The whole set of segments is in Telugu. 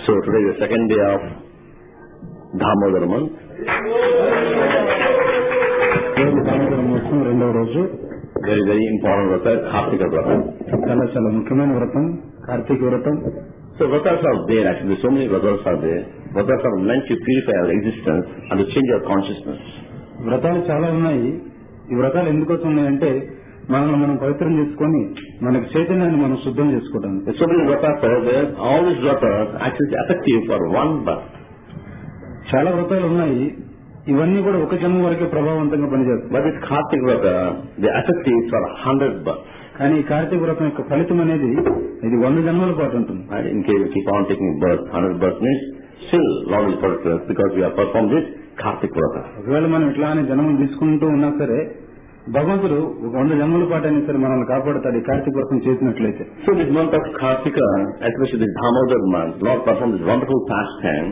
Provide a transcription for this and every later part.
So today is the second day of Damodar month. రోజు దామోదర మాసం రెండవ రోజు Very, very important vrata, Kartika vrata. చాలా చాలా ముఖ్యమైన వ్రతం కార్తీక వ్రతం So vratas are there actually, so many vratas are there. Vratas are meant to purify our existence and to change our consciousness. వ్రతాలు చాలా ఉన్నాయి ఈ వ్రతాలు ఎందుకోసం ఉన్నాయంటే మనల్ని మనం పవిత్రం చేసుకొని మనకి చైతన్యాన్ని మనం శుద్ధం చేసుకోవడానికి There's so many vratas are there. All these vratas actually effective for one birth. చాలా వ్రతాలు ఉన్నాయి ఇవన్నీ కూడా ఒక జన్మ వరకే ప్రభావవంతంగా పనిచేస్తాయి But this Kartika vrata, the effective for hundred births. కానీ ఈ కార్తీక వ్రతం యొక్క ఫలితం అనేది ఇది వంద జన్మల పాటు ఉంటుంది Right? In case we keep on taking birth, hundred births means still Lord will protect us because we have performed this Kartika vrata. ఒకవేళ మనం ఇట్లానే జన్మలు తీసుకుంటూ ఉన్నా సరే భగవంతుడు ఒక వంద జన్మల పాటు అయినా సరే మనల్ని కాపాడుతాడు ఈ కార్తీక వ్రతం చేసినట్లయితే So this month of Kartika, especially this Damodar month, Lord performed this wonderful pastime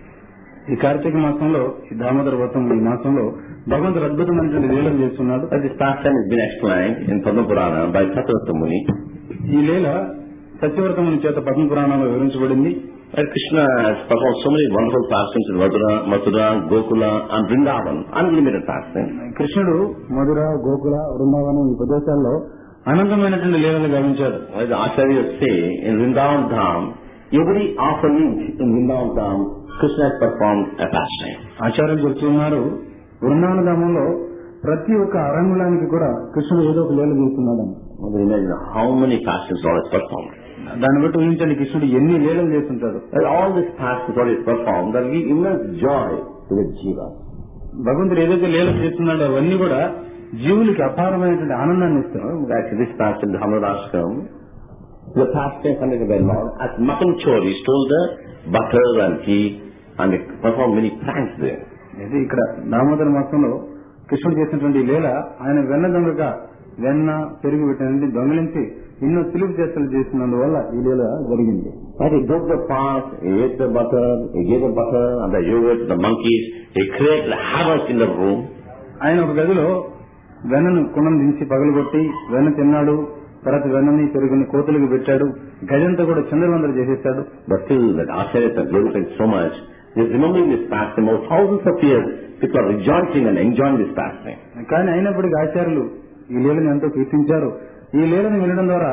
ఈ కార్తీక మాసంలో ఈ దామోదర వ్రతం ఈ మాసంలో భగవంతుడు అద్భుతమైనటువంటి లీలలు చేస్తున్నాడు But this pastime has been explained in Padma Purana by Satyavata Muni. ఈ లీల సత్యవ్రతముని చేత పద్మ పురాణంలో వివరించబడింది And Krishna has performed so many wonderful pastimes in Mathura, Mathura, Gokula and Vrindavan, unlimited pastime. కృష్ణుడు మధుర గోకుల బృందావనం ఈ ప్రదేశాల్లో అనంతమైనటువంటి లీలలు గావించాడు As the Acharyas say, in Vrindavan Dham, every afternoon in Vrindavan Dham, Krishna has performed a pastime. ఆచార్యులు చెప్తున్నారు బృందావన ధామంలో ప్రతి ఒక్క అరంగుళానికి కూడా కృష్ణుడు ఏదో ఒక లీల చేస్తున్నాడని You can imagine how many pastimes Lord has performed. దాన్ని బట్టి ఊహించండి కృష్ణుడు ఎన్ని లీలలు చేస్తుంటాడు And all these pastimes Lord has performed, that give immense joy to the jiva. భగవంతుడు ఏదైతే లీలలు చేస్తున్నాడో అవన్నీ కూడా జీవులకి అపారమైనటువంటి ఆనందాన్ని ఇస్తాయి Actually, this pastime, the Hamadashkam, the pastime conducted by Lord, as mutton chori stole the butter and ghee and they performed many pranks there. ఇది ఇక్కడ దామోదర మాసంలో కృష్ణుడు చేసినటువంటి ఈ లీల ఆయన వెన్న దొంగగా వెన్న పెరుగు పెట్టినటువంటి దొంగలించి ఎన్నో చిలుపు చేష్టలు చేసినందువల్ల ఈ లీల జరిగింది But he broke the fast, he ate the butter, he gave the butter and the yogurt to the monkeys, he created havoc in the room. ఆయన ఒక గదిలో వెన్నను కుండం దించి పగలగొట్టి వెన్న తిన్నాడు తర్వాత వెన్నని పెరుగుని కోతులకు పెట్టాడు గదంతా కూడా చంద్రవందర చేసేస్తాడు But still, that Acharyas are glorified so much, they're remembering this pastime over thousands of years. People are rejoicing and enjoying this pastime. కానీ అయినప్పటికీ ఆచార్యులు ఈ లీలను ఎంతో కీర్తించారు ఈ లీలను వినడం ద్వారా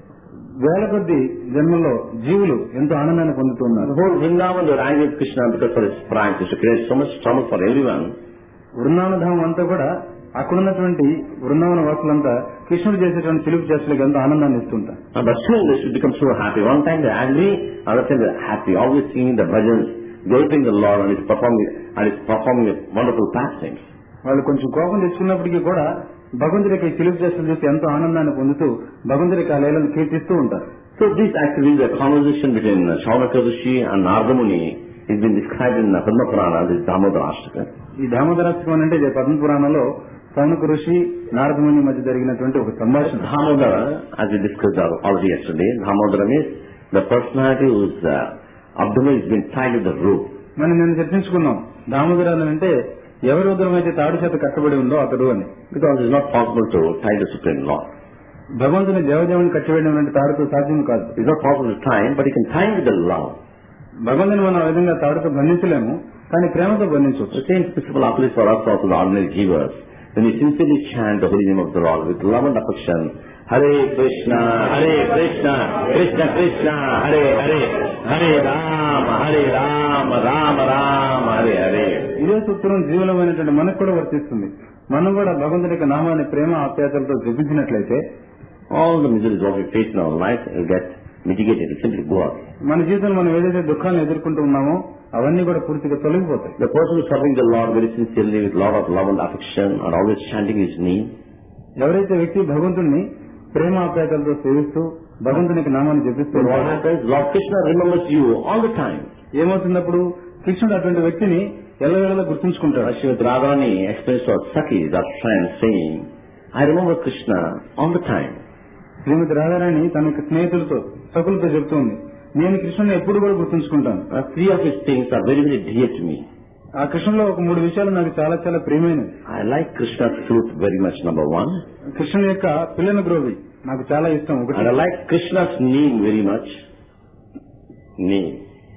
వేల కొద్ది జన్మల్లో జీవులు ఎంతో ఆనందాన్ని The పొందుతున్నారు whole Vrindavan, they were angry with Krishna because for his pranks. He used to create so much trouble for everyone. వృందావనధామం అంతా కూడా అక్కడున్నటువంటి వృందావన వాసులంతా కృష్ణుడు చేసేటువంటి చిలుపు చేష్టలకు ఎంతో ఆనందాన్ని ఇస్తుంటారు Uh, But still, they should become so happy. One time they're angry, other time they're happy. Always singing the bhajans, glorifying the Lord and He's performing, and He's performing a wonderful pastimes. వాళ్ళు కొంచెం కోపం తెచ్చుకున్నప్పటికీ కూడా భగవంతుడికి చిలుపు చేష్టలు చూసి ఎంతో ఆనందాన్ని పొందుతూ భగవంతుడికి ఆ లీలను కీర్తిస్తూ ఉంటారు So this actually is a conversation between uh, Shaunaka Rishi and Narada Muni. It's been described in uh, Padma Purana, this Damodara Ashtaka. ఈ దామోదరాష్టకం అంటే ఇది పద్మ పురాణంలో సౌనక ఋషి నారదముని మధ్య జరిగినటువంటి ఒక సంభాషణ Damodara, as we discussed al- already yesterday, Damodara means the personality whose uh, abdomen has been tied to the roof. మనం నేను చర్చించుకున్నాం దామోదరాలు అంటే ఎవరి ఉదరం అయితే తాడు చేత కట్టబడి ఉందో అతడు అని Because it's not possible to tie the Supreme Lord. భగవంతుని దేవదేవుని కట్టివేయడం అంటే తాడుతో సాధ్యం కాదు It's not possible to tie him, but he can tie him with the love. భగవంతుని మనం ఆ విధంగా తాడుతో బంధించలేము కానీ ప్రేమతో బంధించవచ్చు The same principle applies for us also, the ordinary jivas. When we sincerely chant the holy name of the Lord with love and affection, Hare Krishna, Hare Krishna, Krishna Krishna, Hare Hare, Hare Rama, Hare Rama, Rama Rama, Hare Hare. ఇదే సూత్రం జీవులమైనటువంటి మనకు కూడా వర్తిస్తుంది మనం కూడా భగవంతుని యొక్క నామాన్ని ప్రేమ ఆప్యాయతలతో జపించినట్లయితే All the miseries what we face in our life will get mitigated, it simply go away. మన జీవితంలో మనం ఏదైతే దుఃఖాలను ఎదుర్కొంటూ ఉన్నామో అవన్నీ కూడా పూర్తిగా తొలగిపోతాయి The person who is serving the Lord very sincerely with lot of love and affection and always chanting his name, ఎవరైతే వ్యక్తి భగవంతుణ్ణి ప్రేమ ఆప్యాయతలతో సేవిస్తూ భగవంతునికి నామాన్ని జపిస్తూ then what ఉంటాడో, happens? Lord Krishna remembers you all the time. ఏమవుతున్నప్పుడు కృష్ణుడు అటువంటి వ్యక్తిని ఎల్లవేళలా గుర్తుంచుకుంటాడు Srimati Radharani explains to her Saki, that friend, saying, I remember Krishna all the time. శ్రీమతి రాధారాణి తన యొక్క స్నేహితులతో సకులతో చెప్తుంది నేను కృష్ణుని ఎప్పుడు కూడా గుర్తుంచుకుంటాను Uh, three of his things are very, very dear to me. ఆ కృష్ణులో ఒక మూడు విషయాలు నాకు చాలా చాలా ప్రియమైనవి I like Krishna's fruit very much, number one. కృష్ణుని యొక్క పిల్లన గ్రోవి నాకు చాలా ఇష్టం ఒకటి And I like Krishna's name very much. Name.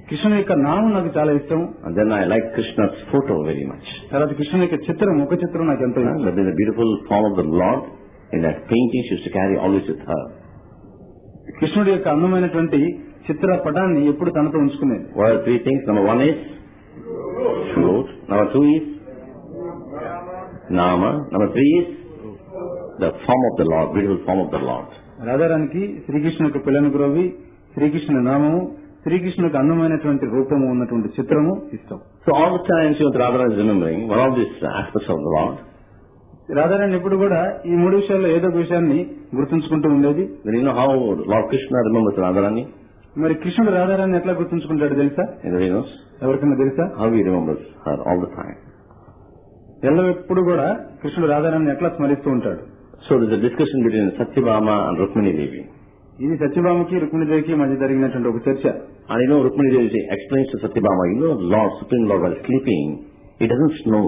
కృష్ణుని యొక్క నామం నాకు చాలా ఇష్టం And then I like Krishna's photo very much. తర్వాత కృష్ణుని యొక్క చిత్రం ముఖ చిత్రం నాకు ఎంతో ఇష్టం But there's a beautiful form of the Lord. In that painting, she used to carry always with her. కృష్ణుడి యొక్క అందమైనటువంటి చిత్ర పటాన్ని ఎప్పుడు తనతో ఉంచుకునేది What are three things? Number one is fruit. Number two is Nama. Number three is the form of the Lord, beautiful form of the Lord. రాధారానికి శ్రీకృష్ణు యొక్క పిల్లని గురవి శ్రీకృష్ణుని నామము శ్రీకృష్ణునికి అందమైనటువంటి రూపము ఉన్నటువంటి చిత్రము ఇష్టం So all the time Srimati Radharani is remembering one of these aspects of the Lord. Radharani ఎప్పుడు కూడా ఈ మూడు విషయాల్లో ఏదో ఒక విషయాన్ని గుర్తుంచుకుంటూ ఉండేది Then you know how Lord Krishna remembers Radharani? మరి కృష్ణుడు రాధారాన్ని ఎట్లా గుర్తుంచుకుంటాడు తెలుసా Anybody knows? ఎవరికైనా తెలుసా How he remembers her all the time. ఎల్లవెప్పుడు కూడా కృష్ణుడు రాధారాన్ని ఎట్లా స్మరిస్తూ ఉంటాడు So there's a discussion between Satyabhama and Rukmini Devi. ఇది సత్యభామకి రుక్మిణిదేవికి మధ్య జరిగినటువంటి ఒక చర్చ And you know Rukmini Devi explains to Satyabhama, you know Lord, Supreme Lord while sleeping, he doesn't snore.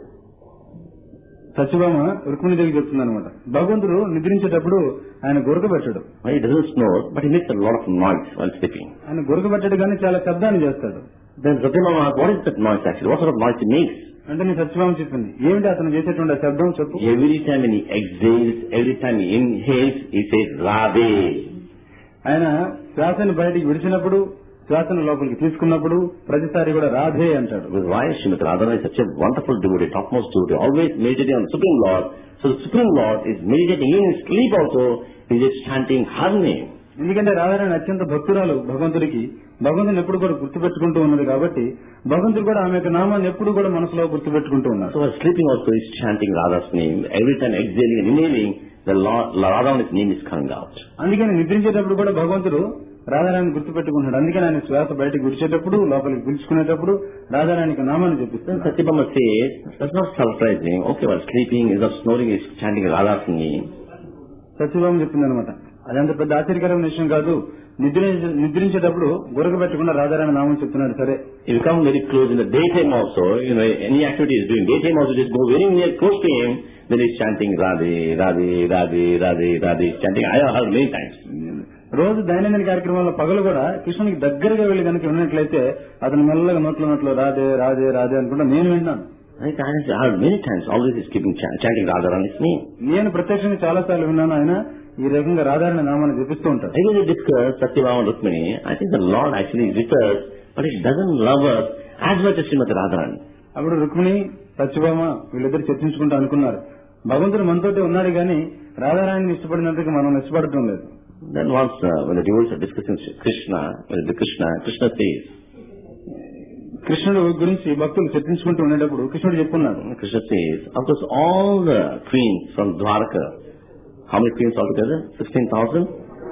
Satyabhama రుక్మిణిదేవికి చెప్తుంది అనమాట భగవంతుడు నిద్రించేటప్పుడు ఆయన గురకబెట్టడు He doesn't snore, but he makes a lot of noise while sleeping. ఆయన గురకబెట్టడు కానీ చాలా శబ్దాన్ని చేస్తాడు Then Satyabhama asks, what is that noise actually? What sort of noise he makes? అంటే నీ సత్యభామ చెప్పింది ఏమిటి అతను చేసేటువంటి ఆ శబ్దం చెప్పు Every time when he exhales, every time he inhales, he says Radhe. ఆయన శ్వాసను బయటికి విడిచినప్పుడు శ్వాసను లోపలికి తీసుకున్నప్పుడు ప్రతిసారి కూడా రాధే అంటాడు Because why Srimati Radharani is such a wonderful devotee, topmost devotee, always meditating on Supreme Lord. So the Supreme Lord is meditating even in sleep also, he is chanting her name. ఎందుకంటే రాధారాణి అత్యంత భక్తురాలు భగవంతుడికి భగవంతుని ఎప్పుడు కూడా గుర్తుపెట్టుకుంటూ ఉన్నది కాబట్టి భగవంతుడు కూడా ఆమె యొక్క నామాన్ని ఎప్పుడు కూడా మనసులో గుర్తుపెట్టుకుంటూ ఉన్నారు So while sleeping also he is chanting Radha's name. Every time exhaling and inhaling, the Lord, Radharani's name is coming out. అందుకని నిద్రించేటప్పుడు కూడా భగవంతుడు రాధారాణి గుర్తుపెట్టుకుంటాడు అందుకని ఆయన శ్వాస బయటకు విడిచేటప్పుడు లోపలికి పిలుచుకునేటప్పుడు రాధారాణి యొక్క నామాన్ని Then చెప్పిస్తాను Satyabhama says, that's not surprising. Okay, while sleeping, instead of snoring, he is chanting Radha's name. సత్యభావం చెప్పింది అనమాట అదంత పెద్ద ఆశ్చర్యకరమైన విషయం కాదు నిద్రించే నిద్రించేటప్పుడు గురక పెట్టకుండా రాధారాణి నామం చెప్తున్నాడు సరే If you come very close in the daytime also, you know, any activity is doing, daytime also just go very near, close to him, then he's chanting Radhe, Radhe, Radhe, Radhe, Radhe, he's chanting. I have heard many times. రోజు దైనందిన కార్యక్రమాల్లో పగలు కూడా కృష్ణునికి దగ్గరగా వెళ్లి కనుక విన్నట్లయితే అతను మెల్లగా నోట్లో నోట్లో రాధే రాధే రాధే అనుకుంటా నేను విన్నాను I have heard many times, always he's keeping ch- chanting Radharani's name. నేను ప్రత్యక్షంగా చాలా సార్లు విన్నాను ఆయన ఈ రకంగా రాధారాణి నామాన్ని జపిస్తూ ఉంటాడు I will discuss Satyabhama and Rukmini. I think the Lord actually is with us, but he doesn't love us as much as Srimati Radharani. అప్పుడు రుక్మిణి సత్యభామ వీళ్ళిద్దరు చర్చించుకుంటూ అనుకున్నారు భగవంతుడు మనతోటి ఉన్నాడు కానీ రాధారాణిని ఇష్టపడినందుకు మనం ఇష్టపడటం లేదు Then once, uh, when the devotees are discussing Krishna, when the Krishna, Krishna says, కృష్ణుడు గురించి భక్తులు చర్చించుకుంటూ ఉండేటప్పుడు కృష్ణుడు చెప్పున్నాడు Krishna says, of course, all the queens from Dwarka, how many queens altogether? 16,000?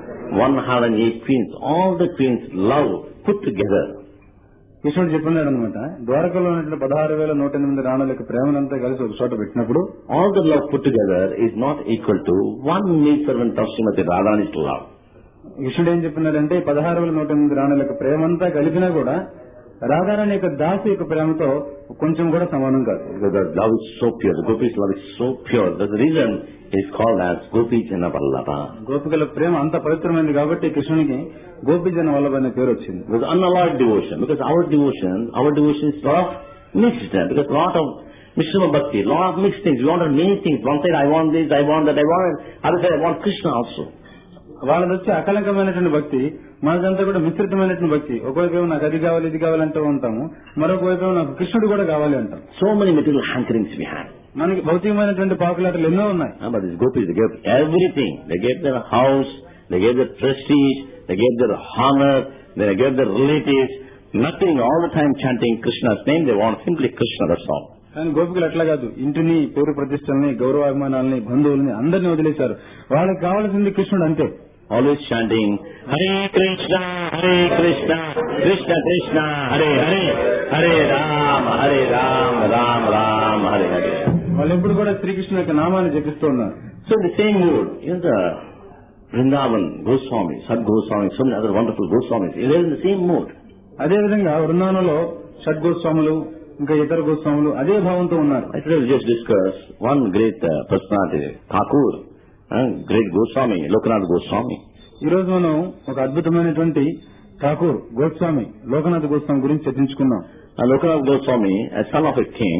108 queens. All the queens love put together. కృష్ణుడు చెప్పినాడు అనమాట ద్వారకలో ఉన్నటువంటి పదహారు వేల నూట ఎనిమిది రాణుల యొక్క ప్రేమనంతా కలిసి ఒక చోట పెట్టినప్పుడు All the love put together is not equal to one maidservant of Srimati Radharani's love. కృష్ణుడు ఏం చెప్పినాడంటే పదహారు వేల నూట ఎనిమిది రాణుల యొక్క ప్రేమంతా కలిపినా కూడా రాధారాణి యొక్క దాసి యొక్క ప్రేమతో కొంచెం కూడా సమానం కాదు Because the love is so pure, the Gopi's love is so pure. That's the reason it's called as Gopi Jana Vallabha. గోపికల ప్రేమ అంత పవిత్రమైనది కాబట్టి కృష్ణునికి గోపిజన వల్లభ అనే పేరు వచ్చింది Because unalloyed devotion. Because our devotion, our devotion is lot of mixed. Because lot of Mishra Bhakti, lot of mixed things. We want many things. One side I want this, I want that, I want it. Other side I want Krishna also. వాళ్ళది వచ్చి అకలంకమైనటువంటి భక్తి మనదంతా కూడా మిశ్రితమైనటువంటి భక్తి ఒకవైపు ఏమో నాకు అది కావాలి ఇది కావాలంటూ ఉంటాము మరొక వైపు ఏమో నాకు కృష్ణుడు కూడా కావాలి అంటాం So many material hankerings we have. మనకి భౌతికమైనటువంటి పాపులాటలు ఎన్నో ఉన్నాయి Ah, But these gopis, they gave everything. They gave their house, they gave their prestige, they gave their honor, they gave their relatives. Nothing, all the time chanting Krishna's name. They want simply Krishna, that's all. కానీ గోపికలు అట్లా కాదు ఇంటిని పేరు ప్రతిష్టల్ని గౌరవాభిమానాలని బంధువుల్ని అందరినీ వదిలేశారు వాళ్ళకి కావాల్సింది కృష్ణుడు అంతే Always chanting Hare Krishna, Hare Krishna, Krishna Krishna, Hare Hare, Hare Ram, Hare Ram, Ram Ram, Hare Hare. వాళ్ళు ఎప్పుడు కూడా శ్రీకృష్ణు యొక్క నామాన్ని జపిస్తూ ఉన్నారు So in the same mood, you know the Vrindavan Goswami, Sad Goswami, so many other wonderful Goswamis, they're in the same mood. అదే విధంగా వృందావనంలో షడ్ గోస్వాములు ఇంకా ఇతర గోస్వాములు అదే భావంతో ఉన్నారు I today we just discuss one great uh, personality, Thakur, uh, great Goswami, Lokanath Goswami. ఈ రోజు మనం ఒక అద్భుతమైనటువంటి ఠాకూర్ గోస్వామి లోకనాథ్ గోస్వామి గురించి చర్చించుకుందాం Uh, Lokanath Goswami, a son of a king,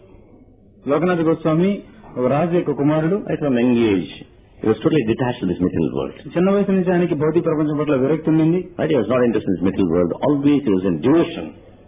Lokanath Goswami ఒక రాజు యొక్క కుమారుడు right from young age, he was totally detached from this material world. చిన్న వయసు నుంచి ఆయనకి భౌతిక ప్రపంచం పట్ల విరక్తి ఉండింది Right? He was not interested in this material world. Always he was in devotion.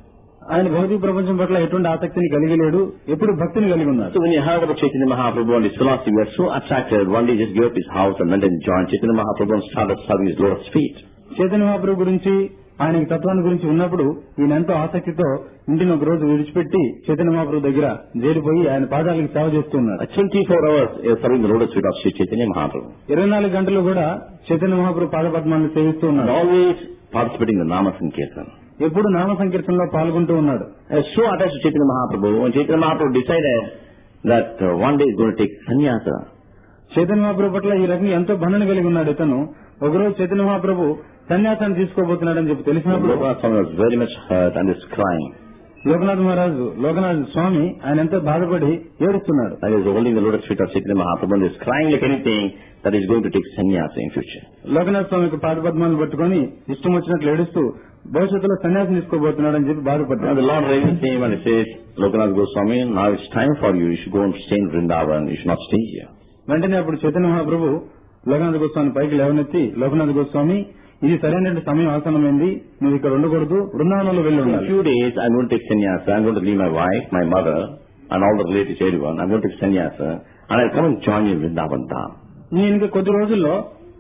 ఆయన భౌతిక ప్రపంచం పట్ల ఎటువంటి ఆసక్తిని కలిగి లేడు ఎప్పుడు భక్తిని కలిగి ఉన్నారు So when he heard about Chaitanya Mahaprabhu and his philosophy, he was so attracted. One day he just gave up his house and went and joined Chaitanya Mahaprabhu and started serving his Lord's feet. Chaitanya మహాప్రభు గురించి ఆయనకి తత్వాన్ని గురించి ఉన్నప్పుడు ఈయన ఎంతో ఆసక్తితో ఇంటిని ఒక రోజు విడిచిపెట్టి చైతన్య మహాప్రభు దగ్గర చేరిపోయి ఆయన పాదాలకి సేవ చేస్తున్నాడు Uh, 24 hours he was serving the Lotus feet of Sri Chaitanya Mahaprabhu. ఇరవై నాలుగు గంటలు కూడా చైతన్య మహాప్రభు పాదపద్మాలను సేవిస్తూ And ఉన్నాడు always participating in the Nama Sankirtan. ఎప్పుడు నామ సంకీర్తనలో పాల్గొంటూ ఉన్నాడు I was so attached to Chaitanya Mahaprabhu, when Chaitanya Mahaprabhu decided that uh, one day he's going to take sannyasa, Chaitanya మహాప్రభు పట్ల ఈ రకంగా ఎంతో బంధన కలిగి ఉన్నాడు ఇతను ఒకరోజు చైతన్య మహాప్రభు సన్యాసాన్ని తీసుకోబోతున్నాడని చెప్పి తెలిసినప్పుడు Lokanath Swami was very much hurt and is crying. Lokanath మహారాజు లోకనాథ్ స్వామి ఆయన ఎంతో బాధపడి ఏడుస్తున్నాడు And he's holding the lotus feet of Chaitanya Mahaprabhu and is crying like anything that he's going to take sannyasa in future. Lokanath స్వామికి పాదపద్మాలను పట్టుకొని ఇష్టం వచ్చినట్లు ఏడుస్తూ భవిష్యత్తులో సన్యాసం తీసుకోబోతున్నాడు అని చెప్పి Now బాధపడ్డాడు the Lord raises him and he says, Lokanath Goswami, now it's time for you. You should go and stay in Vrindavan. You should not stay here. వెంటనే అప్పుడు చైతన్య మహాప్రభు లోకనాథ్ గోస్వామి పైకి లేవనెత్తి లోకనాథ్ గోస్వామి ఇది సరైన సమయం ఆసనమైంది నువ్వు ఇక్కడ ఉండకూడదు బృందావనంలో వెళ్ళి In a ఉండాలి few days, I'm going to take sannyasa. I'm going to leave my wife, my mother, and all the relatives, everyone. I'm going to take sannyasa. And I'll come and join you in Vrindavan Dham. నేను ఇంకా కొద్ది రోజుల్లో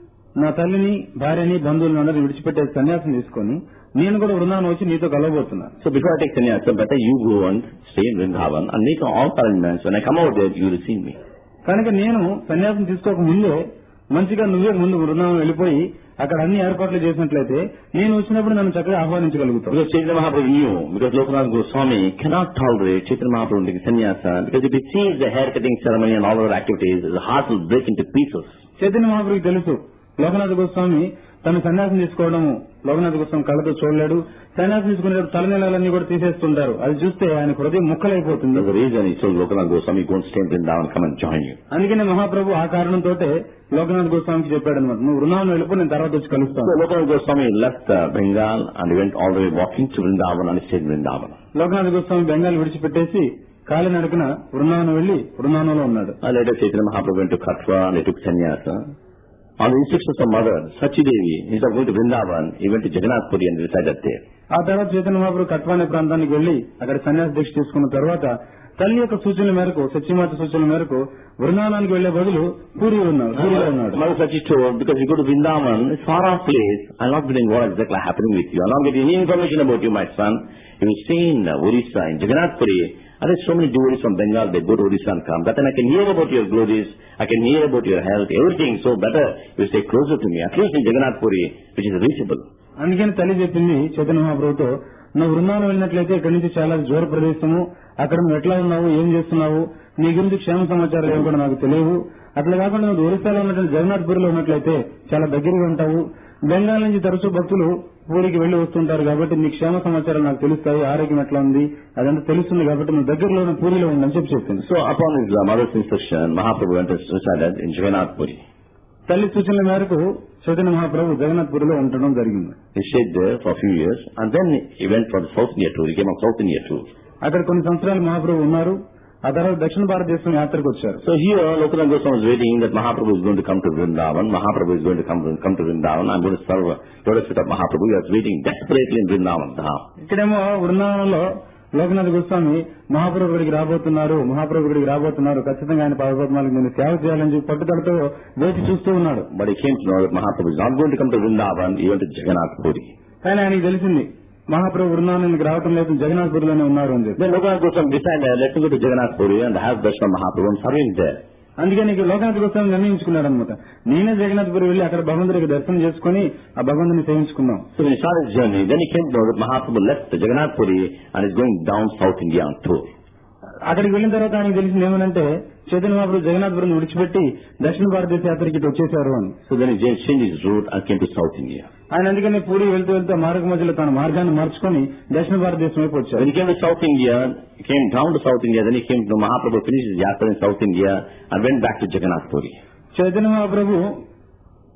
నా తల్లిని భార్యని బంధువులను అందరిని విడిచిపెట్టే సన్యాసం తీసుకొని నేను కూడా బృందావనం వచ్చి నీతో కలవబోతున్నాను So before I take sannyasa, better you go and stay in Vrindavan and make all arrangements. When I come out there, you receive me. కనుక నేను సన్యాసం తీసుకోక ముందే మంచిగా నువ్వే ముందు బృందావనం వెళ్ళిపోయి అక్కడ అన్ని ఏర్పాట్లు చేసినట్లయితే నేను వచ్చినప్పుడు నన్ను చక్కగా ఆహ్వానించగలుగుతావు Because Chaitanya Mahaprabhu knew, because Lokanath Goswami cannot tolerate Chaitanya Mahaprabhu taking sannyasa, because if he sees the hair cutting ceremony and all other activities, his heart will break into pieces. Chaitanya మహాప్రభుకి తెలుసు లోకనాథ గోస్వామి తను సన్యాసం తీసుకోవడము లోకనాథ గోస్వామి కళ్ళతో చూడలేడు సన్యాసం తీసుకునేటప్పుడు తలనీళ్ళన్నీ కూడా తీసేస్తుంటారు అది చూస్తే ఆయన హృదయం ముక్కలైపోతుంది That's the reason he told Lokanath Goswami, go and stay in Vrindavan, come and join you. అందుకనే మహాప్రభు ఆ కారణంతో లోకనాథ గోస్వామికి చెప్పాడు అనమాట నువ్వు బృందావనం వెళ్ళిపో నేను తర్వాత వచ్చి So కలుస్తాను Lokanath Goswami left uh, Bengal and he went all the way walking to Vrindavan and he stayed in Vrindavan. Lokanatha Goswami Bengal విడిచిపెట్టేసి కాలినడకన బృందావనం వెళ్లి బృందావనంలో ఉన్నాడు And later Chaitanya Mahaprabhu went to Katwa and he took sannyasa. On the instructions of mother, Sachidevi, instead of going to Vrindavan, he went to Jagannath Puri and resided there. ఆ తర్వాత చైతన్య మహాప్రభు కట్వా అనే ప్రాంతానికి వెళ్లి అక్కడ సన్యాస దీక్ష తీసుకున్న తర్వాత తల్లి యొక్క సూచనల మేరకు సత్యమాత సూచనల మేరకు బృందావనానికి వెళ్లే బదులు పూరి ఉన్నాడు పూరిలో ఉన్నాడు Mother Sachi told, because you go to Vrindavan, it's far off place, I'll not be knowing what exactly happening with you. I'll not get any information about you, my son. You will stay in uh, Orissa, in Jagannath Puri. And there's so many devotees from Bengal, they go to Orissa and come. That time I can hear about your glories, I can hear about your health, everything. So better you stay closer to me, at least in Jagannath Puri, which is reachable. అందుకని తల్లి చెప్పింది చైతన్య మహాప్రభుతో నువ్వు బృందావనం వెళ్ళినట్లయితే ఇక్కడి నుంచి చాలా దూర ప్రదేశము అక్కడ నువ్వు ఎట్లా ఉన్నావు ఏం చేస్తున్నావు నీ గురించి క్షేమ సమాచారాలు ఏమి కూడా నాకు తెలియవు అట్లా కాకుండా నువ్వు ఒరిస్సాలో ఉన్నటువంటి జగన్నాథ్పూరిలో ఉన్నట్లయితే చాలా దగ్గరగా ఉంటావు బెంగాల్ నుంచి తరచూ భక్తులు పూరికి వెళ్లి వస్తుంటారు కాబట్టి నీ క్షేమ సమాచారాలు నాకు తెలుస్తాయి ఆరోగ్యం ఎట్లా ఉంది అదంతా తెలుస్తుంది కాబట్టి నువ్వు దగ్గరలో ఉన్న పూరిలో ఉండని చెప్పి చెప్పింది So upon his uh, mother's instruction, Mahaprabhu went and resided in Jagannath Puri. తల్లి సూచనల మేరకు చైతన్య మహాప్రభు జగన్నాథ్పూరిలో ఉండడం జరిగింది He stayed there for a few years and then he went for the South India tour. He came on South India tour. అక్కడ కొన్ని సంవత్సరాలు మహాప్రభు ఉన్నారు ఆ తర్వాత దక్షిణ భారతదేశం యాత్రకు వచ్చారు So here, Lokanath Goswami was waiting that Mahaprabhu is going to come to Vrindavan. Mahaprabhu is going to come to, come to Vrindavan. I'm going to serve lotus feet of Mahaprabhu. He was waiting desperately in Vrindavan. Dham. ఇక్కడేమో బృందావనంలో లోకనాథ్ గోస్వామి మహాప్రభు ఇక్కడికి రాబోతున్నారు మహాప్రభు ఇక్కడికి రాబోతున్నారు ఖచ్చితంగా ఆయన పాదపద్మాలకు నేను సేవ చేయాలని చెప్పి పట్టుదలతో వేచి చూస్తూ ఉన్నాడు But he came to know that Mahaprabhu is not going to come to Vrindavan. He went to Jagannath Puri. కానీ ఆయనకి తెలిసింది మహాప్రభు బృందావనానికి రావటం లేదు జగన్నాథ్పురిలోనే ఉన్నారు అని చెప్పి Then Lokanath Goswami decided, let me go to Jagannath Puri and have darshan of Mahaprabhu and serve him there. అందుకే నీకు లోకనాథ్ గోస్వామి నిర్ణయించుకున్నాడు అనమాట నేనే జగన్నాథ్పురి వెళ్లి అక్కడ భగవంతుడికి దర్శనం చేసుకుని ఆ భగవంతుని సేవించుకుందాం So when he started his journey, then he came to know that Mahaprabhu left Jagannath Puri and is going down South India on tour. అక్కడికి వెళ్ళిన తర్వాత ఆయనకి తెలిసింది ఏమనంటే చైతన్య మహాప్రభు జగన్నాథ్పురం విడిచిపెట్టి దక్షిణ భారతదేశ యాత్రకి ఇటు వచ్చేసారు అని So then he changed changed his route and came to South India. ఆయన అందుకని పూరి వెళ్తూ వెళ్తూ మార్గ మధ్యలో తన మార్గాన్ని మార్చుకొని దక్షిణ భారతదేశం వైపు వచ్చారు When he came to South India, he came down to South India, then he came to Mahaprabhu, finished his yatra in South India and went back to Jagannath Puri. Chaitanya మహాప్రభు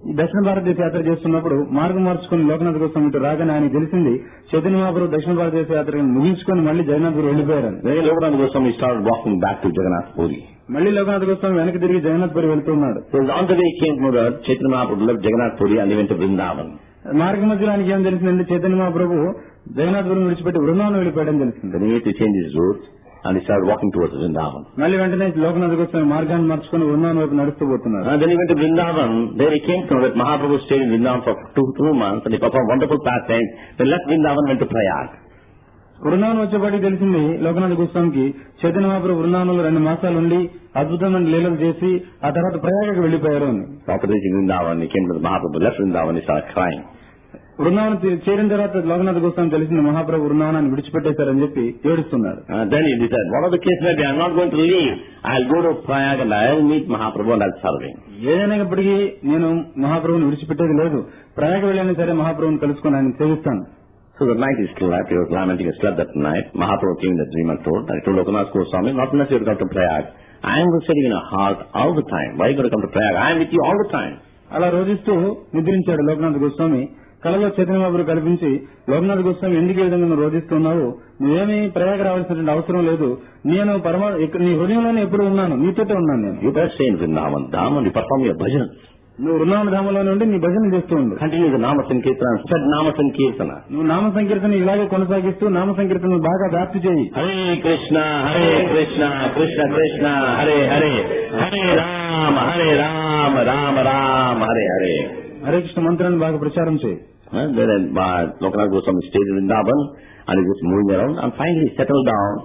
ఈ దక్షిణ భారతదేశ యాత్ర చేస్తున్నప్పుడు మార్గం మార్చుకుని లోకనాథ్ కోసం ఇటు రాగానే ఆయన తెలిసింది చైతన్య మహాప్రభు దక్షిణ భారతదేశ యాత్రను ముగించుకొని మళ్ళీ జగన్నాథ్ గురు వెళ్లిపోయారని Then Lokanath Goswami started walking back to Jagannath Puri. మళ్ళీ లోకనాథ్ కోసం వెనక్కి తిరిగి జగన్నాథ్ పురి వెళ్తున్నాడు So on the way he came to know that Chaitanya Mahaprabhu left Jagannath Puri and he went to Vrindavan. మార్గ మధ్యలో ఆయనకి ఏం తెలిసిందంటే చైతన్య మహాప్రభు జగన్నాథ్ గురుని విడిచిపెట్టి బృందావనం వెళ్ళిపోయాడని తెలిసింది Then he had to change his route and he started walking towards Vrindavan. మళ్ళీ వెంటనే లోకనాథ్ కోసం మార్గాన్ని మార్చుకుని బృందావనం వైపు నడుస్తూ పోతున్నారు And then he went to Vrindavan. There he came to know that Mahaprabhu stayed in Vrindavan for two, two months and he performed wonderful pastimes. Then left Vrindavan went to Prayag. Brindavanam వచ్చేపాటికి తెలిసింది లోకనాథ్ గోస్వామికి చైతన్య మహాప్రభు బృందావనంలో రెండు మాసాలు ఉండి అద్భుతమైన లీలలు చేసి ఆ తర్వాత ప్రయాగకు వెళ్లిపోయారు అని After reaching Vrindavan, he came to the Mahaprabhu, left Vrindavan, he started crying. Brindavanam చే- చేరిన తర్వాత లోకనాథ్ గోస్వామి తెలిసింది మహాప్రభు బృందావనాన్ని విడిచిపెట్టేశారని చెప్పి ఏడుస్తున్నాడు And then he decided, whatever the case may be, I'm not going to leave. I'll go to Prayag and I'll meet Mahaprabhu and I'll serve him. ఏదైనప్పటికీ నేను మహాప్రభుని విడిచిపెట్టేది లేదు ప్రయాగ వెళ్ళైనా సరే మహాప్రభుని కలుసుకొని ఆయన సేవిస్తాను So the night he slept, he was lamenting, he slept that night. Mahaprabhu came in the dream and told, I told Lokanath Goswami, not unless you have to come to Prayag. I am sitting in a heart all the time. Why are you going to come to Prayag? I am with you all the time. అలా రోజిస్తూ నిద్రించాడు లోకనాథ్ గోస్వామి కలలో చైతన్య మహాప్రభు కల్పించి లోకనాథ్ గోస్వామి ఎందుకు ఈ విధంగా నువ్వు రోజిస్తున్నావు నువ్వేమీ ప్రయాగ రావాల్సినటువంటి అవసరం లేదు నేను పరమా ఇక్కడ నీ హృదయంలోనే ఎప్పుడు ఉన్నాను నీతోటే ఉన్నాను నేను You better stay in Vrindavan, Dham, and you perform your bhajans. నువ్వు వృందావన ధామంలో నుండి నీ భజన చేస్తూ ఉండు Continue the Nama Sankirtana, spread Nama Sankirtana. నువ్వు నామ సంకీర్తన ఇలాగే కొనసాగిస్తూ నామ సంకీర్తన బాగా వ్యాప్తి చేయి Hare Krishna, Hare Krishna, Krishna Krishna, Hare Hare, Hare Ram, Hare Ram, Ram Ram, Hare Hare. Hare Krishna మంత్రాన్ని బాగా ప్రచారం చేయి Huh? Then uh, Lokanath Goswami stayed in Vrindavan and he was moving around and finally he settled down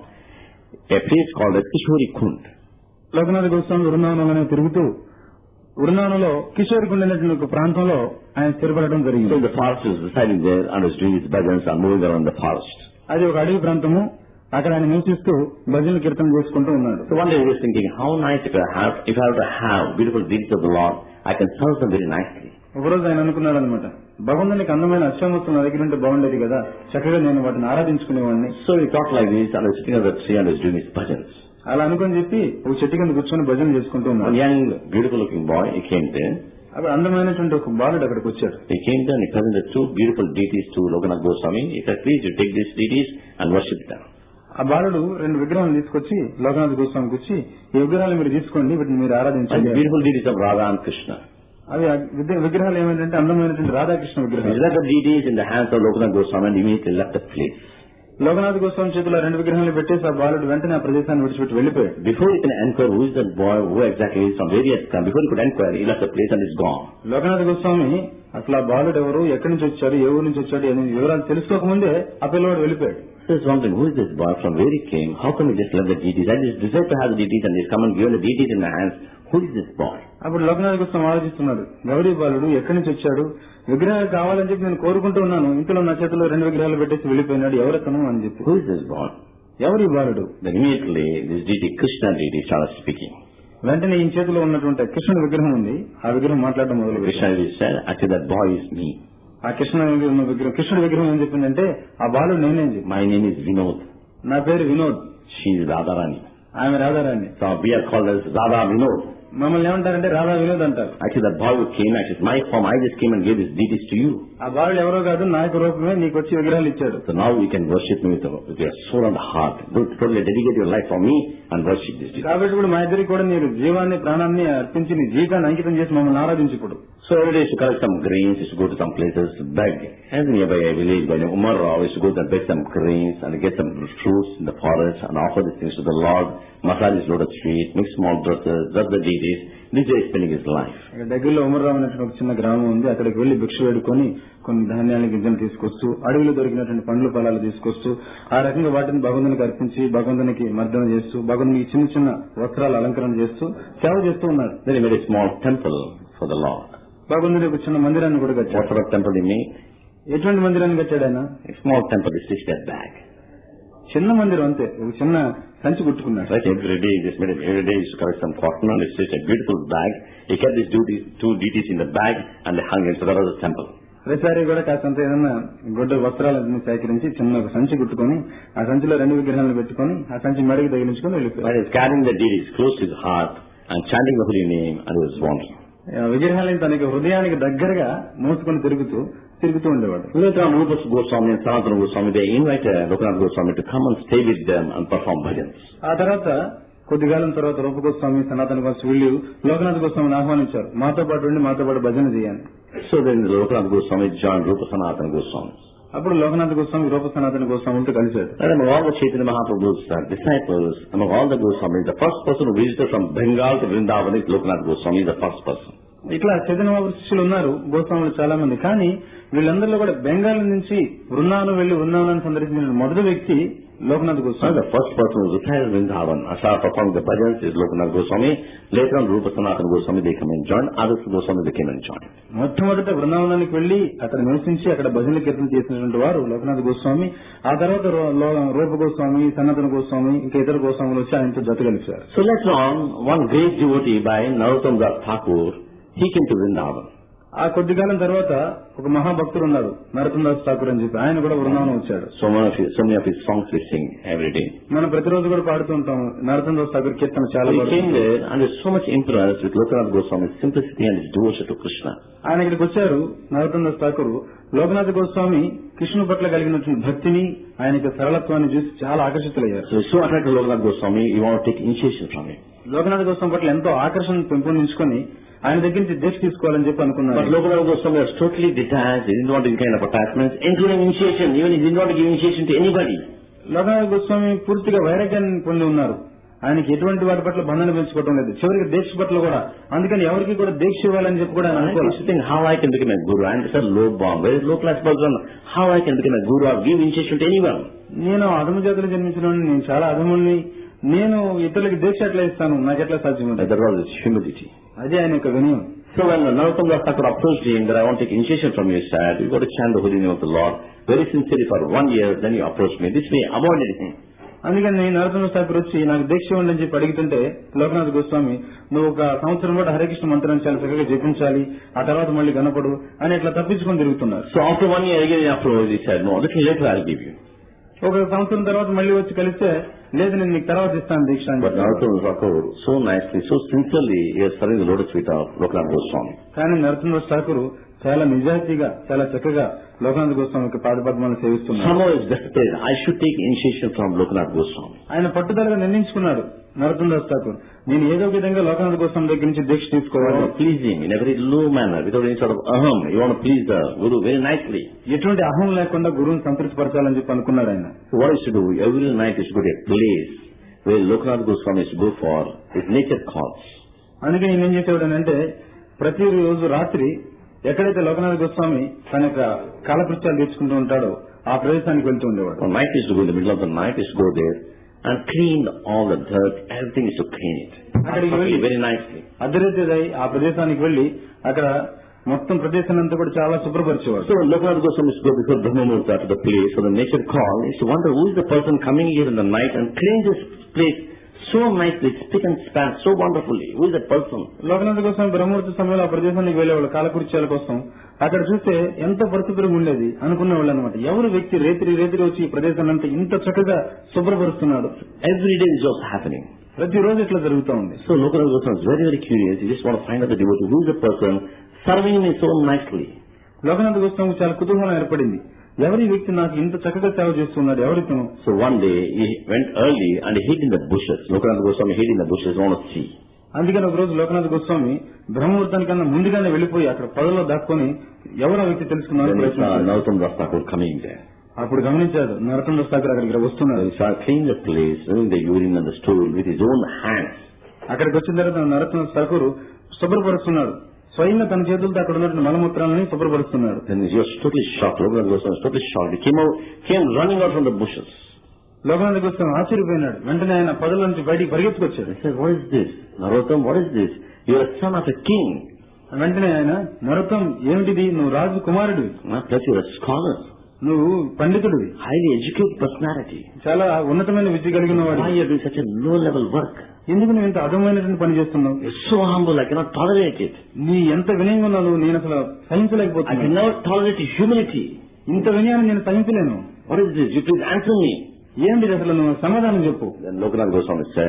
a place called the Kishori Kund. Lokanath Goswami వృందావనంలోనే తిరుగుతూ వృందావనంలో కిషోర్ కుండ అనేటువంటి ఒక ప్రాంతంలో ఆయన స్థిరపడడం So జరిగింది the forest was residing there and was doing his bhajans and moving around the forest. అది ఒక అడవి ప్రాంతము అక్కడ ఆయన నివసిస్తూ భజనలు కీర్తన చేసుకుంటూ ఉన్నాడు So one day he was thinking, how nice if I have, if I have to have beautiful deeds of the Lord, I can serve them very nicely. ఒకరోజు ఆయన అనుకున్నాడు అనమాట భగవంతునికి అందమైన అశ్వమూర్తులు నా దగ్గర ఉంటే బాగుండేది కదా చక్కగా నేను వాటిని ఆరాధించుకునేవాడిని So he thought like this and was sitting on the tree and was doing his bhajans. అలా అనుకుని చెప్పి ఒక చెట్టు కింద కూర్చొని భజన చేసుకుంటూ One ఉన్నాడు young, beautiful looking boy, he came there. అప్పుడు అందమైనటువంటి ఒక బాలుడు అక్కడికి వచ్చాడు He came there and he presented two beautiful deities to Lokanath Goswami. He said, please you take these deities and worship them. ఆ బాలుడు రెండు విగ్రహాలు తీసుకొచ్చి లోకనాథ్ గోస్వామికి వచ్చి ఈ విగ్రహాలు మీరు తీసుకోండి వీటిని మీరు And ఆరాధించండి beautiful deities of Radha and Krishna. అవి ఆ విగ్ర- విగ్రహాలు ఏమిటంటే అందమైనటువంటి రాధాకృష్ణ He విగ్రహాలు left the deities in the hands of Lokanath Goswami and immediately left the place. Lokanath Goswami చేతిలో రెండు విగ్రహాలు పెట్టేసి ఆ బాలుడు వెంటనే ఆ ప్రదేశాన్ని విడిచిపెట్టి వెళ్ళిపోయాడు Before he can inquire who is that boy, who exactly is, from where he has come, before he could inquire, he left the place and is gone. Lokanath Goswami అసలు ఆ బాలుడు ఎవరు ఎక్కడి నుంచి వచ్చాడు ఏ ఊరు నుంచి వచ్చాడు అనే వివరాలు తెలుసుకోకముందే ఆ పిల్లవాడు వెళ్ళిపోయాడు There's one thing, who is this boy, from where he came, how come he just left the deities? I just decided to have the deities and he's come and given the deities in my hands. Who is this boy? అప్పుడు లోకనాథ్ గోస్వామి ఆలోచిస్తున్నాడు గౌరీ బాలుడు ఎక్కడి నుంచి వచ్చాడు విగ్రహాలు కావాలని చెప్పి నేను కోరుకుంటూ ఉన్నాను ఇంతలో నా చేతిలో రెండు విగ్రహాలు పెట్టేసి వెళ్ళిపోయినాడు ఎవరెత్తను అని చెప్పి Who is this boy? ఎవరు ఈ బాలుడు Then immediately this deity, Krishna deity, started speaking. వెంటనే ఈ చేతిలో ఉన్నటువంటి కృష్ణుడి విగ్రహం ఉంది ఆ విగ్రహం మాట్లాడడం మొదలు Krishna deity said, actually that boy is me. ఆ కృష్ణ ఉన్న విగ్రహం కృష్ణుడి విగ్రహం ఏం చెప్పిందంటే ఆ బాలుడు నేనేం చెప్పి My name is Vinod. నా పేరు వినోద్ She is Radharani. ఆమె Radharani So we are called as Radha Vinod. మమ్మల్ని ఏమంటారంటే రాధా వినోద్ అంటారు Actually that boy who came, actually it's my form, I just came and gave these deities to you. ఆ బాలుడు ఎవరో కాదు నా యొక్క రూపమే నీకు వచ్చి విగ్రహాలు ఇచ్చాడు So now you can worship me with, with your soul and heart. Don't totally dedicate your life for me and worship this deity. కాబట్టి ఇప్పుడు మా ఇద్దరికి కూడా మీరు జీవాన్ని ప్రాణాన్ని అర్పించి నీ జీవితాన్ని అంకితం చేసి మమ్మల్ని ఆరాధించి ఇప్పుడు So every day used to collect some grains, used to go to some places, beg. And nearby a village by name Umar Rao used to go there and beg some grains and get some fruits in the forest and offer these things to the Lord. Massage his lotus feet, make small dresses, that's the deities. This way he's spending his life. ఇక్కడ దగ్గరలో ఉమర్రావు అనేటువంటి ఒక చిన్న గ్రామం ఉంది అక్కడికి వెళ్లి భిక్ష వేడుకొని కొన్ని ధాన్యాల గింజలు తీసుకొస్తూ అడవిలో దొరికినటువంటి పండ్లు ఫలాలు తీసుకొస్తూ ఆ రకంగా వాటిని భగవంతునికి అర్పించి భగవంతునికి మర్దన చేస్తూ భగవంతునికి చిన్న చిన్న వస్త్రాలు అలంకరణ చేస్తూ సేవ చేస్తూ ఉన్నాడు Then he made a small temple for the Lord. భగవంతుడి ఒక చిన్న మందిరాన్ని కూడా What కట్టాడు sort of temple he made? ఎటువంటి మందిరాన్ని కట్టాడు ఆయన A small temple, he stitched that bag. చిన్న మందిరం అంతే ఒక చిన్న సంచి కుట్టుకున్నాడు Right, every day he just made it, every day he used to collect some cotton and he stitched a beautiful bag. He kept these duties, two deities in the bag and they hung it, so that was the temple. ప్రతిసారి కూడా కాస్తంత ఏదన్నా గుడ్డ వస్త్రాలన్నీ సేకరించి చిన్న ఒక సంచి కుట్టుకొని ఆ సంచిలో రెండు విగ్రహాలను పెట్టుకొని ఆ సంచి మెడకి తగిలించుకొని వెళ్ళిపోయాడు While he was carrying the deities close to his heart and chanting the holy name and he was wandering. ఆ విగ్రహాలను తనకి హృదయానికి దగ్గరగా మోసుకొని తిరుగుతూ తిరుగుతూ ఉండేవాడు Later on, Rupa Goswami and Sanatana Goswami, they invited Lokanath Goswami to come and stay with them and perform bhajans. ఆ తర్వాత కొద్దికాలం తర్వాత రూప గోస్వామి సనాతన గోస్వామి వీళ్ళు లోకనాథ్ గోస్వామిని ఆహ్వానించారు మాతో పాటు ఉండి మాతో పాటు భజన చేయండి So then Lokanath Goswami joined Rupa Sanatana Goswami. అప్పుడు లోకనాథ్ గోస్వామి రూప సనాతన గోస్వాములతో కలిశాడు And among all the Chaitanya Mahaprabhu's uh, disciples, among all the Goswamis, the first person who visited from Bengal to Vrindavan is Lokanath Goswami, the first person. ఇట్లా చైతన్య మహాప్రభు శిష్యులు ఉన్నారు గోస్వాములు చాలా మంది కానీ వీళ్ళందరిలో కూడా బెంగాల్ నుంచి వృందావనం వెళ్లి వృందావనాన్ని సందర్శించిన మొదటి వ్యక్తి Lokanath So Goswami the first person who retired in Vrindavan, Asha performed the bhajans is Lokanath Goswami. Later on, Rupa Sanatana Goswami, they come and joined. Others Goswami, they came and joined. మొట్టమొదట బృందావనానికి వెళ్లి అక్కడ నివసించి అక్కడ భజనలు కీర్తన చేసినటువంటి వారు లోకనాథ్ గోస్వామి ఆ తర్వాత రో- లో- రూప గోస్వామి సనాతన గోస్వామి ఇంకా ఇతర గోస్వాములు వచ్చి ఆయనతో జత కలిశారు So later on, one great devotee by Narottam Das Thakur, he came to Vrindavan. ఆ కొద్ది కాలం తర్వాత ఒక మహాభక్తుడు ఉన్నాడు నరసిందాస్ ఠాకూర్ అని చెప్పి ఆయన కూడా బృందావనం వచ్చాడు So, one of his, so many of his songs we sing every day. మనం ప్రతిరోజు కూడా పాడుతూ ఉంటాం నరసిందాస్ ఠాకూర్ కీర్తన చాలా So he పాడుతూ came ఉంటాం. there and was so much impressed with Lokanath Goswami's simplicity and his devotion to Krishna. ఆయన ఇక్కడికి వచ్చారు నరసిందాస్ ఠాకూర్ లోకనాథ్ గోస్వామి కృష్ణుని పట్ల కలిగినటువంటి భక్తిని ఆయన యొక్క సరళత్వాన్ని చూసి చాలా ఆకర్షితులయ్యారు So he's so attracted to Lokanath Goswami, he want to take initiation from him. Lokanath Goswami పట్ల ఎంతో ఆకర్షణ పెంపొందించుకొని ఆయన దగ్గర నుంచి దీక్ష తీసుకోవాలని చెప్పి But అనుకున్నారు Lokanath Goswami was totally detached, he didn't want any kind of attachments, including initiation. Even he didn't want to give initiation to anybody. Lokanath Goswami పూర్తిగా వైరాగ్యాన్ని పొంది ఉన్నారు ఆయనకి ఎటువంటి వాటి పట్ల బంధన పెంచుకోవడం లేదు చివరికి దీక్ష పట్ల కూడా అందుకని ఎవరికి కూడా దీక్ష ఇవ్వాలని చెప్పి కూడా ఆయన I అనుకోలేదు used to think how I can become a guru. I'm just a low bomb, very low class person. How I can become a guru or give initiation to anyone. నేను అధమ జాతిలో జన్మించిన వాడిని, నేను చాలా అధముల్ని నేను ఇతరులకి దీక్ష ఎట్లా ఇస్తాను నాకు ఎట్లా సాధ్యం That was his humility. అదే ఆయన యొక్క వినయం So when Narottam Das Thakur approached him that I want to take initiation from you, he said, you got to chant the holy name of the Lord very sincerely for one year, then you approach me. This way, avoided him. అందుకని నరసింహ ఠాకూర్ వచ్చి నాకు దీక్ష ఇవ్వండి అని చెప్పి అడుగుతుంటే లోకనాథ్ గోస్వామి నువ్వు ఒక సంవత్సరం కూడా హరికృష్ణ మంత్రాన్ని చాలా చక్కగా జపించాలి ఆ తర్వాత మళ్ళీ గణపడు అని ఇట్లా తప్పించుకొని తిరుగుతున్నారు So after one year again he approached, he said, no, little later I'll give you. ఒక సంవత్సరం తర్వాత మళ్ళీ వచ్చి కలిస్తే లేదు నేను నీకు తర్వాత ఇస్తాను దీక్ష అని But చెప్పారు. Narottam Das Thakur, so nicely, so sincerely, he was serving the lotus feet of Lokanath Goswami. కానీ నరసింహ ఠాకూర్ చాలా నిజాయితీగా చాలా చక్కగా లోకనాథ్ గోస్వామి యొక్క పాదపద్మాలను సేవిస్తున్నారు Somehow is desperate. I should take initiation from Lokanath Goswami. ఆయన పట్టుదలగా నిర్ణయించుకున్నాడు నరసింహదాస్ ఠాకూర్ నేను ఏదో ఒక విధంగా లోకనాథ్ గోస్వామి దగ్గర నుంచి దీక్ష You తీసుకోవాలి want to please him in a very low manner, without any sort of aham. You want to please the Guru very nicely. ఎటువంటి అహం లేకుండా గురువుని సంతృప్తి పరచాలని చెప్పి అనుకున్నాడు ఆయన So what is to do? Every night is to go to a place where Lokanath Goswami is to go for his nature calls. అందుకే నేను ఏం చేసేవాడు అంటే ప్రతి రోజు రాత్రి ఎక్కడైతే లోకనాథ్ గోస్వామి తన యొక్క కాలకృత్యాలు తీర్చుకుంటూ ఉంటాడో ఆ ప్రదేశానికి వెళ్తూ ఉండేవాడు One night is to go in the middle of the night is to go there and clean all the dirt. Everything is to clean it. అక్కడికి Perfectly, వెళ్ళి very nicely. అర్ధరైతే ఆ ప్రదేశానికి వెళ్లి అక్కడ మొత్తం ప్రదేశాన్ని అంతా కూడా చాలా శుభ్రపరిచేవాడు So Lokanath Goswami is to go before Brahmamurta to the place for the nature call. He is to wonder who is the person coming here in the night and clean this place so nicely, spick and span so wonderfully. Who is that person? Lokanath Goswami బ్రహ్మూర్తి సమయంలో ఆ ప్రదేశానికి వెళ్ళేవాళ్ళు కాలకృత్యాల కోసం అక్కడ చూస్తే ఎంతో పరిశుభ్రంగా ఉండేది అనుకునేవాళ్ళు అనమాట ఎవరు వ్యక్తి రేతిరి రేతిరి వచ్చి ఈ ప్రదేశాన్ని అంతా ఇంత చక్కగా శుభ్రపరుస్తున్నాడు Every day is also happening. ప్రతిరోజు ఇట్లా జరుగుతూ ఉంది So Lokanath Goswami is very, very curious. He just want to find out the devotee. Who is the person serving me so nicely? Lokanath గోస్వామికి చాలా కుతూహలం ఏర్పడింది ఎవరి వ్యక్తి నాకు ఇంత చక్కగా సేవ చేస్తున్నాడు ఎవరితను So one day he went early and he hid in the bushes. Lokanath Goswami hid in the bushes, want to see. అందుకని ఒక రోజు లోకనాథ్ గోస్వామి బ్రహ్మముహూర్తానికన్నా ముందుగానే వెళ్లిపోయి అక్కడ పొదలో దాక్కొని ఎవరో వ్యక్తి తెలుసుకున్నాడు Then he saw ప్రయత్నించాడు. Narottam Das Thakur coming there. అప్పుడు గమనించాడు నరతం దాస్ అక్కడికి So వస్తున్నాడు he started cleaning the place, doing the urine and the stool with his own hands. అక్కడికి వచ్చిన తర్వాత నరసింహ ఠాకూర్ శుభ్రపరుస్తున్నాడు స్వయంగా తన చేతులతో అక్కడ ఉన్నటువంటి మలమూత్రాలని శుభ్రపరుస్తున్నాడు Then he was totally shocked. Lokanath Goswami was totally shocked. He came out, came running out from the bushes. Lokanath Goswami ఆశ్చర్యపోయినాడు వెంటనే ఆయన పదల నుంచి బయటికి పరిగెత్తుకొచ్చాడు He said, what is this? Narottam, what is this? You are a son of a king. వెంటనే ఆయన నరతం ఏమిటిది నువ్వు రాజు కుమారుడివి Huh? Plus you are a scholar, నువ్వు పండితుడివి highly educated personality. చాలా ఉన్నతమైన విద్య కలిగిన వాడు Why you are doing such a low level work? ఎందుకు నువ్వు ఇంత అధమైనటువంటి పని చేస్తున్నావు You're so humble, I cannot tolerate it. నీ ఎంత వినయంగా ఉన్నావు నువ్వు నేను అసలు I సహించలేకపోతున్నాను can never tolerate humility. ఇంత వినయాన్ని నేను సహించలేను What is this? You please answer me. ఏంటి అసలు నువ్వు సమాధానం చెప్పు Then Lokanath Goswami said,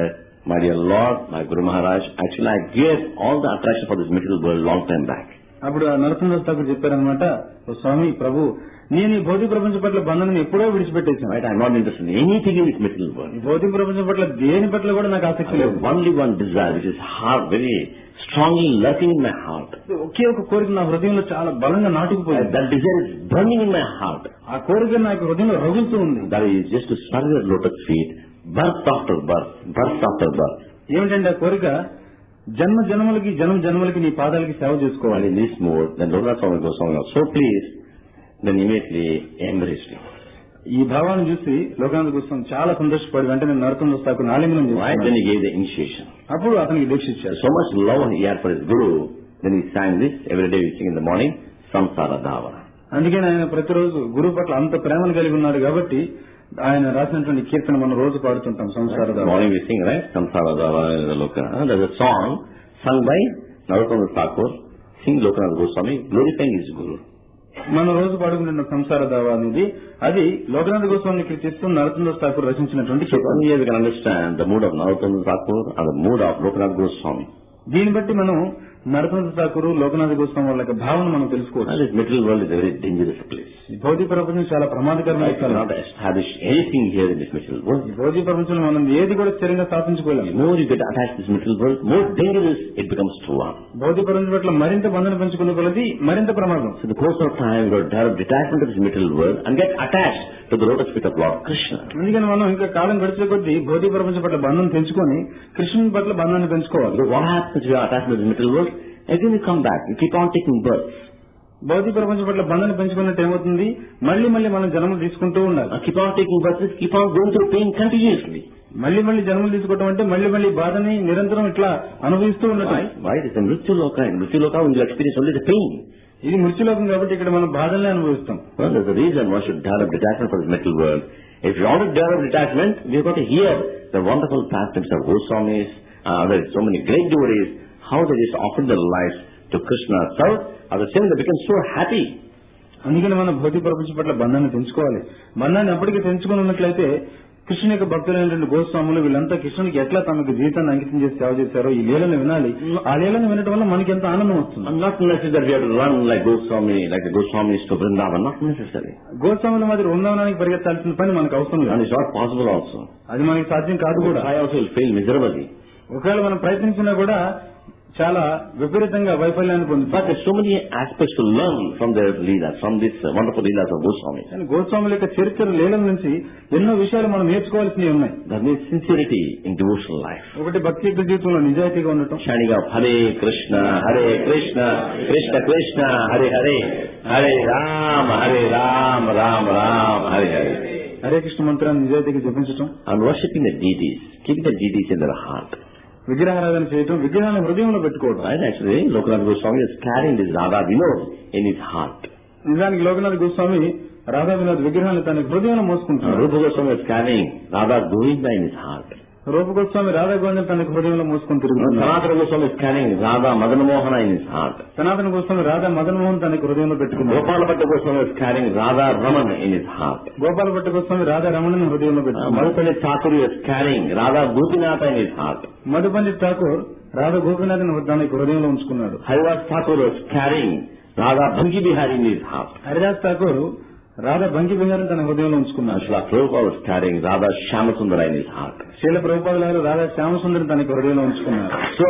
My dear Lord, my Guru Maharaj, actually I gave all the attraction for this material world long time back. అప్పుడు ఆ నరసింహదాస్ ఠాకూర్ చెప్పారనమాట "ఓ స్వామి ప్రభు నేను ఈ భౌతిక ప్రపంచం పట్ల బంధాన్ని ఎప్పుడో విడిచిపెట్టేశాను Right? I'm not interested in anything in this material world. ఈ భౌతిక ప్రపంచం పట్ల దేని పట్ల కూడా నాకు ఆసక్తి I లేదు have only one desire which is hard, very strongly lurking in my heart. ఒకే ఒక కోరిక నా హృదయంలో చాలా బలంగా And నాటుకుపోయింది that desire is burning in my heart. ఆ కోరిక నాకు హృదయంలో రగులుతూ ఉంది That is just to serve your lotus feet, birth after birth, birth after birth. ఏమిటంటే ఆ కోరిక జన్మ జన్మలకి జన్మ జన్మలకి నీ పాదాలకి సేవ And చేసుకోవాలి in this mood, then Lord Swami Goswami was so pleased, then immediately embraced me. ఈ భావాన్ని చూసి లోకానంద కోసం చాలా సంతోషపడి వెంటనే నరసింహదాస్ ఠాకూర్ ఆలింగనం Right? చేశారు Then he gave the initiation. అప్పుడు అతనికి దీక్ష ఇచ్చారు So much love he had for his Guru, then he sang this, every day we sing in the morning, Samsara Dava. అందుకని ఆయన ప్రతిరోజు గురువు పట్ల అంత ప్రేమను కలిగి ఉన్నాడు కాబట్టి ఆయన రాసినటువంటి కీర్తన మనం రోజు పాడుతుంటాం సంసార In the morning we sing, right? Samsara Dava is the Lokanath. There's a song sung by Narottama Thakur, sing Lokanath Goswami, glorifying his Guru. మనం రోజు పాడుకుంటున్న సంసార దావా అనేది అది లోకనాథ గోస్వామిని కీర్తిస్తూ నరసింహదాస్ ఠాకూర్ రచించినటువంటి So Keerthana from here we can understand the mood of Narottama Thakur and the mood of Lokanath Goswami. దీన్ని బట్టి మనం నరసింహ ఠాకూర్ లోకనాథ గోస్వామి వాళ్ళ యొక్క భావన మనం తెలుసుకోవచ్చు And this material world is a very dangerous place. ఈ భౌతిక ప్రపంచం చాలా ప్రమాదకరమైన I స్థలం cannot establish anything here in this material world. ఈ భౌతిక ప్రపంచంలో మనం ఏది కూడా స్థిరంగా The స్థాపించుకోలేము more you get attached to this material world, more dangerous it becomes to one. భౌతిక ప్రపంచం పట్ల మరింత బంధన పెంచుకున్న కొలది మరింత ప్రమాదం So in the course of time, you got to develop detachment of this material world and get attached to the lotus feet of Lord Krishna. అందుకని మనం ఇంకా కాలం గడిచే కొద్దీ భౌతిక ప్రపంచం పట్ల బంధం పెంచుకొని కృష్ణుని పట్ల బంధాన్ని పెంచుకోవాలి So what happens if you are attached to this material world? Again you come back. You keep on taking births. భౌతిక ప్రపంచం పట్ల బంధాన్ని పెంచుకున్నట్టు ఏమవుతుంది మళ్ళీ మళ్ళీ మనం జన్మలు తీసుకుంటూ ఉండాలి Uh, keep on taking births, keep on going through pain continuously. మళ్ళీ మళ్ళీ జన్మలు తీసుకోవడం అంటే మళ్ళీ మళ్ళీ బాధని నిరంతరం ఇట్లా అనుభవిస్తూ ఉండటం Why? Why? It is a Mrityu Loka. In Mrityu Loka, you experience only the pain. ఇది మృత్యులోకం కాబట్టి ఇక్కడ మనం బాధల్ని అనుభవిస్తాం Well, there's a reason one should develop detachment for this material world. If you want to develop detachment, we've got to hear the wonderful pastimes of Goswamis, uh, there are so many great devotees, how they just offered their lives to Krishna. So, at the same they become so happy. అందుకని మనం భౌతిక ప్రపంచం పట్ల బంధాన్ని పెంచుకోవాలి బంధాన్ని అప్పటికి పెంచుకుని ఉన్నట్లయితే కృష్ణుని యొక్క భక్తులైనటువంటి గోస్వాములు వీళ్ళంతా కృష్ణునికి ఎట్లా తమకు జీవితాన్ని అంకితం చేసి సేవ చేశారో ఈ లీలను వినాలి ఆ లీలను వినటం వల్ల మనకి ఎంత ఆనందం వస్తుంది And not necessary that we have to run like Goswami, like the Goswamis to Vrindavan. Not necessary. గోస్వాముల మాదిరి వృందావనానికి పరిగెత్తాల్సిన పని మనకు అవసరం And లేదు it's not possible also. అది మనకి సాధ్యం కాదు కూడా I also will fail miserably. ఒకవేళ మనం ప్రయత్నించినా కూడా చాలా విపరీతంగా వైఫల్యాన్ని పొందుతాం But there's so many aspects to learn from their leelas, from this uh, wonderful leelas of Goswami. కానీ గోస్వాముల యొక్క చరిత్ర లీలం నుంచి ఎన్నో విషయాలు మనం నేర్చుకోవాల్సినవి ఉన్నాయి That means sincerity in devotional life. ఒకటి భక్తి యొక్క జీవితంలో నిజాయితీగా ఉండటం shining up Hare Krishna, Hare Krishna, Krishna Krishna, Hare Hare, Hare Ram, Hare Ram, Ram Ram, Hare Hare. Hare Krishna మంత్రాన్ని నిజాయితీగా జపించటం And worshipping the deities, keeping the deities in their heart. విగ్రహారాధన చేయటం విగ్రహాన్ని హృదయంలో పెట్టుకోవడం Right? Actually, Lokanath Goswami is carrying this Radha Vinod in his heart. నిజానికి లోకనాథ్ గోస్వామి రాధా వినోద్ విగ్రహాన్ని తన హృదయంలో And మోసుకుంటున్నాడు Rupa Goswami is carrying Radha Govinda in his heart. రూప గోస్వామి రాధా గోవిందం తన హృదయంలో మోసుకొని తిరుగుతున్నాడు Sanatana Goswami is carrying Radha Madan Mohana in his heart. సనాతన గోస్వామి రాధా మదన్ మోహన్ తన హృదయంలో పెట్టుకున్నాడు Gopala Bhatta Goswami is carrying Radha Raman in his heart. Gopala Bhatta Goswami Radha రమణని హృదయంలో Uh, పెట్టుకున్నాడు Madhupali Thakur is carrying Radha Gopinatha in his heart. మధుపండిత్ Thakur Radha గోపీనాథన్ తన హృదయంలో ఉంచుకున్నాడు Haridas Thakur was carrying Radha Bhangi Bihari in his heart. Haridas Thakur Radha బంకి బిహారం తన హృదయంలో And ఉంచుకున్నాడు Srila Prabhupada was carrying Radha Shyamasundara in his heart. శీల ప్రభుపాదుల గారు రాధా శ్యామసుందరి తన హృదయంలో ఉంచుకున్నారు So,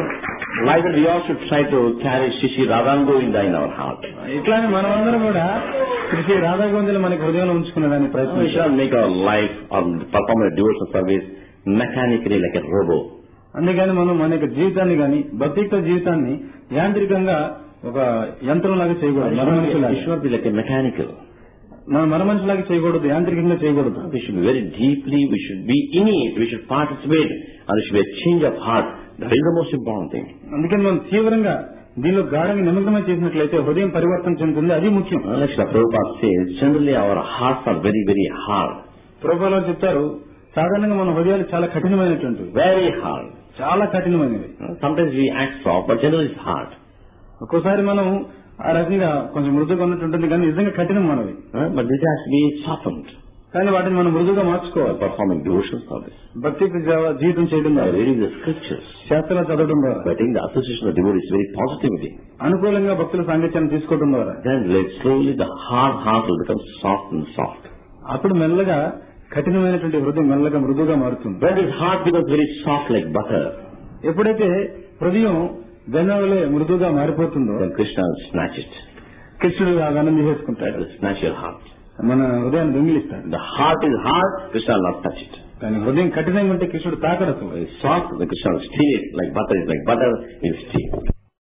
like that we all should try to carry Shishi Radhangovinda in our heart. ఇట్లానే మనమందరం కూడా శ్రీ రాధా గోవిందులు మనకి హృదయంలో ఉంచుకునేదాన్ని We ప్రయత్నించాలి should not make our life or perform a devotional service mechanically like a robo. అందుకని మనం మన యొక్క జీవితాన్ని గాని భక్తియుక్త జీవితాన్ని యాంత్రికంగా ఒక యంత్రంలాగా చేయకూడదు మర It మనిషిలాగా should not be like a mechanical. మనం మర మనిషిలాగా చేయకూడదు యాంత్రికంగా చేయకూడదు We should be very deeply, we should be in it, we should participate, and there should be a change of heart. That is the most important thing. అందుకని మనం తీవ్రంగా దీనిలో గాఢంగా నిమగ్నమై చేసినట్లయితే హృదయం పరివర్తన చెందుతుంది అది ముఖ్యం Like Srila Prabhupada says, generally our hearts are very, very hard. ప్రభుత్వాలు చెప్తారు సాధారణంగా మన హృదయాలు చాలా కఠినమైనటువంటివి Very hard. చాలా కఠినమైనవి Sometimes we act soft, but generally it's hard. ఒక్కోసారి మనం ఆ రకంగా కొంచెం మృదుగా ఉన్నట్టు ఉంటుంది కానీ నిజంగా కఠినం మనవి Uh, But this has to be softened. కానీ వాటిని మనం మృదుగా మార్చుకోవాలి by performing devotional service, భక్తి జా- జీవితం చేయడం by ద్వారా reading the scriptures, శాస్త్రాలు చదవడం ద్వారా by taking the association of devotees very positively. అనుకూలంగా భక్తుల సాంగత్యాన్ని తీసుకోవడం ద్వారా Then let slowly the hard heart will become soft and soft. అప్పుడు మెల్లగా కఠినమైనటువంటి హృదయం మెల్లగా మృదుగా మారుతుంది When his heart becomes very soft like butter, ఎప్పుడైతే హృదయం వెన్నవలే మృదుగా మారిపోతుందో then Krishna will snatch it. కృష్ణుడు ఆ వెన్నం That తీసేసుకుంటాడు will snatch your heart. మన హృదయాన్ని దొంగిలిస్తాడు The heart is hard, Krishna will not touch it. కానీ హృదయం కఠినంగా ఉంటే కృష్ణుడు తాకడు అసలు Very soft, the Krishna will steal it like butter is like butter, he'll steal.